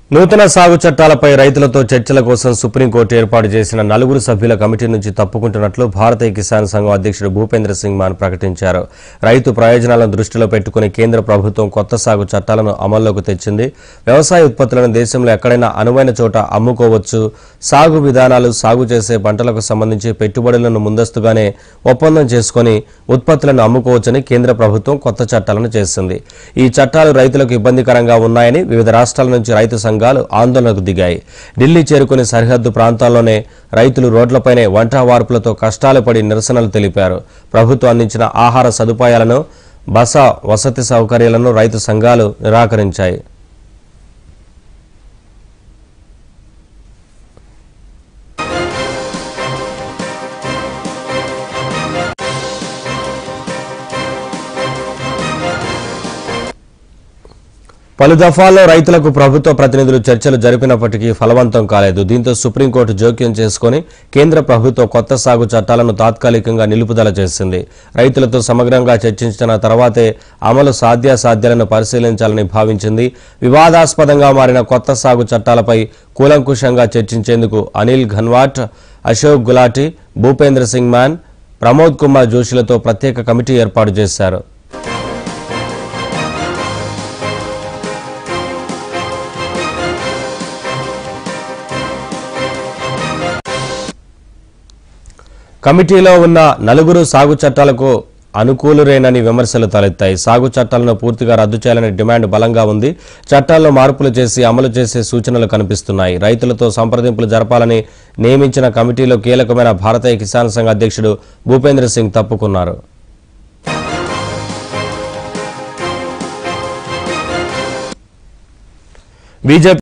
నూతన సాగు చట్టాలపై రైతులతో చర్చల కోసం సుప్రీంకోర్టు ఏర్పాటు చేసిన నలుగురు సభ్యుల కమిటీ నుంచి తప్పుకుంటున్నట్లు భారతీయ కిసాన్ సంఘం అధ్యక్షుడు భూపేంద్ర సింగ్ మాన్ ప్రకటించారు రైతు ప్రయోజనాలను దృష్టిలో పెట్టుకుని కేంద్ర ప్రభుత్వం కొత్త సాగు చట్టాలను అమల్లోకి తెచ్చింది వ్యవసాయ ఉత్పత్తులను దేశంలో ఎక్కడైనా అనువైన చోట అమ్ముకోవచ్చు సాగు విధానాలు సాగు చేసే పంటలకు సంబంధించి పెట్టుబడులను ముందస్తుగానే ఒప్పందం చేసుకుని ఉత్పత్తులను అమ్ముకోవచ్చని కేంద్ర ప్రభుత్వం కొత్త చట్టాలను చేసింది ఈ చట్టాలు రైతులకు ఇబ్బందికరంగా ఉన్నాయని వివిధ రాష్ట్రాల నుంచి రైతు సంఘాలు ఆందోళనకు దిగాయి ఢిల్లీ చేరుకుని సరిహద్దు ప్రాంతాల్లోనే రైతులు రోడ్లపైనే వంట వార్పులతో కష్టాలు పడి నిరసనలు తెలిపారు ప్రభుత్వం అందించిన ఆహార సదుపాయాలను బస వసతి సౌకర్యాలను రైతు సంఘాలు నిరాకరించాయి పలు దఫాల్లో రైతులకు ప్రభుత్వ ప్రతినిధులు చర్చలు జరిపినప్పటికీ ఫలవంతం కాలేదు దీంతో సుప్రీంకోర్టు జోక్యం చేసుకుని కేంద్ర ప్రభుత్వం కొత్త సాగు చట్టాలను తాత్కాలికంగా నిలుపుదల చేసింది రైతులతో సమగ్రంగా చర్చించిన తర్వాతే అమలు సాధ్యాసాధ్యాలను పరిశీలించాలని భావించింది వివాదాస్పదంగా మారిన కొత్త సాగు చట్టాలపై కూలంకుషంగా చర్చించేందుకు అనిల్ ఘన్వాట్ అశోక్ గులాటి భూపేంద్ర సింగ్ మాన్ ప్రమోద్ కుమార్ జోషిలతో ప్రత్యేక కమిటీ ఏర్పాటు చేశారు కమిటీలో ఉన్న నలుగురు సాగు చట్టాలకు అనుకూలురేనని విమర్శలు తలెత్తాయి సాగు చట్టాలను పూర్తిగా రద్దు చేయాలనే డిమాండ్ బలంగా ఉంది చట్టాల్లో మార్పులు చేసి అమలు చేసే సూచనలు కనిపిస్తున్నాయి రైతులతో సంప్రదింపులు జరపాలని నియమించిన కమిటీలో కీలకమైన భారతీయ కిసాన్ సంఘ అధ్యక్షుడు భూపేంద్ర సింగ్ తప్పుకున్నారు బీజేపీ